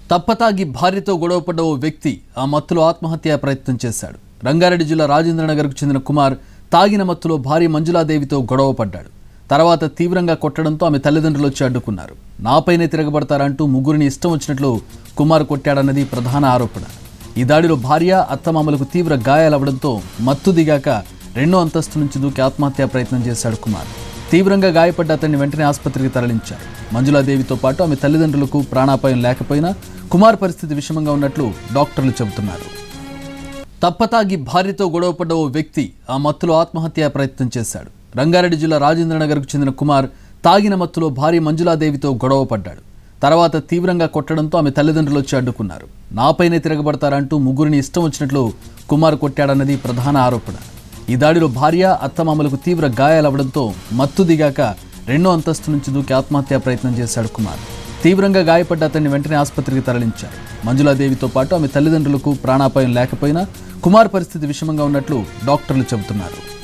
తప్పతాగి భార్యతో గొడవపడ్డ ఓ వ్యక్తి ఆ మత్తులో ఆత్మహత్యా ప్రయత్నం చేశాడు రంగారెడ్డి జిల్లా రాజేంద్రనగర్కు చెందిన కుమార్ తాగిన మత్తులో భార్య మంజులాదేవితో గొడవ పడ్డాడు తర్వాత తీవ్రంగా కొట్టడంతో ఆమె తల్లిదండ్రులు వచ్చి అడ్డుకున్నారు నాపైనే తిరగబడతారంటూ ముగ్గురిని ఇష్టం వచ్చినట్లు కుమార్ కొట్టాడన్నది ప్రధాన ఆరోపణ ఈ దాడిలో భార్య అత్తమామలకు తీవ్ర గాయాలవడంతో మత్తు దిగాక రెండో అంతస్తు నుంచి దూకి ఆత్మహత్యా ప్రయత్నం చేశాడు కుమార్ తీవ్రంగా గాయపడ్డ అతన్ని వెంటనే ఆసుపత్రికి తరలించారు మంజులాదేవితో పాటు ఆమె తల్లిదండ్రులకు ప్రాణాపాయం లేకపోయినా కుమార్ పరిస్థితి విషమంగా ఉన్నట్లు డాక్టర్లు చెబుతున్నారు తప్పతాగి భార్యతో గొడవపడ్డ ఓ వ్యక్తి ఆ మత్తులో ఆత్మహత్యా ప్రయత్నం చేశాడు రంగారెడ్డి జిల్లా రాజేంద్రనగర్కు చెందిన కుమార్ తాగిన మత్తులో భార్య మంజులాదేవితో గొడవ పడ్డాడు తర్వాత తీవ్రంగా కొట్టడంతో ఆమె తల్లిదండ్రులు వచ్చి అడ్డుకున్నారు నాపైనే తిరగబడతారంటూ ముగ్గురిని ఇష్టం వచ్చినట్లు కుమార్ కొట్టాడన్నది ప్రధాన ఆరోపణ ఈ దాడిలో భార్య అత్తమామలకు తీవ్ర గాయాలవడంతో మత్తు దిగాక రెండో అంతస్తు నుంచి దూకి ఆత్మహత్యా ప్రయత్నం చేశాడు కుమార్ తీవ్రంగా గాయపడ్డ అతన్ని వెంటనే ఆసుపత్రికి తరలించారు మంజులాదేవితో పాటు ఆమె తల్లిదండ్రులకు ప్రాణాపాయం లేకపోయినా కుమార్ పరిస్థితి విషమంగా ఉన్నట్లు డాక్టర్లు చెబుతున్నారు